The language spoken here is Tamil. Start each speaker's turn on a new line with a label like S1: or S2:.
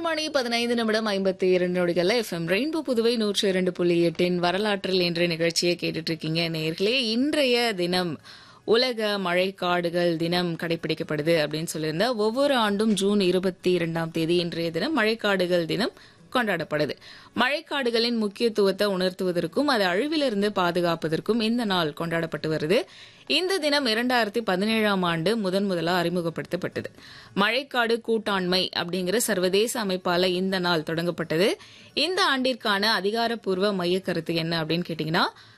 S1: மணி பதினைந்து நிமிடம் ஐம்பத்தி இரண்டு நொடிகள் எஃப்எம் ரெயின்போ புதுவை நூற்றி இரண்டு புள்ளி எட்டின் வரலாற்றில் என்ற நிகழ்ச்சியை கேட்டுட்டு இருக்கீங்க நேர்களே இன்றைய தினம் உலக மழைக்காடுகள் தினம் கடைபிடிக்கப்படுது அப்படின்னு சொல்லியிருந்தா ஒவ்வொரு ஆண்டும் ஜூன் இருபத்தி இரண்டாம் தேதி இன்றைய தினம் மழைக்காடுகள் தினம் கொண்டாடப்படுது மழைக்காடுகளின் முக்கியத்துவத்தை உணர்த்துவதற்கும் அதை அழிவிலிருந்து பாதுகாப்பதற்கும் இந்த நாள் கொண்டாடப்பட்டு வருது இந்த தினம் இரண்டாயிரத்தி பதினேழாம் ஆண்டு முதன் முதலா அறிமுகப்படுத்தப்பட்டது மழைக்காடு கூட்டாண்மை அப்படிங்கிற சர்வதேச அமைப்பால இந்த நாள் தொடங்கப்பட்டது இந்த ஆண்டிற்கான அதிகாரப்பூர்வ மைய கருத்து என்ன அப்படின்னு கேட்டீங்கன்னா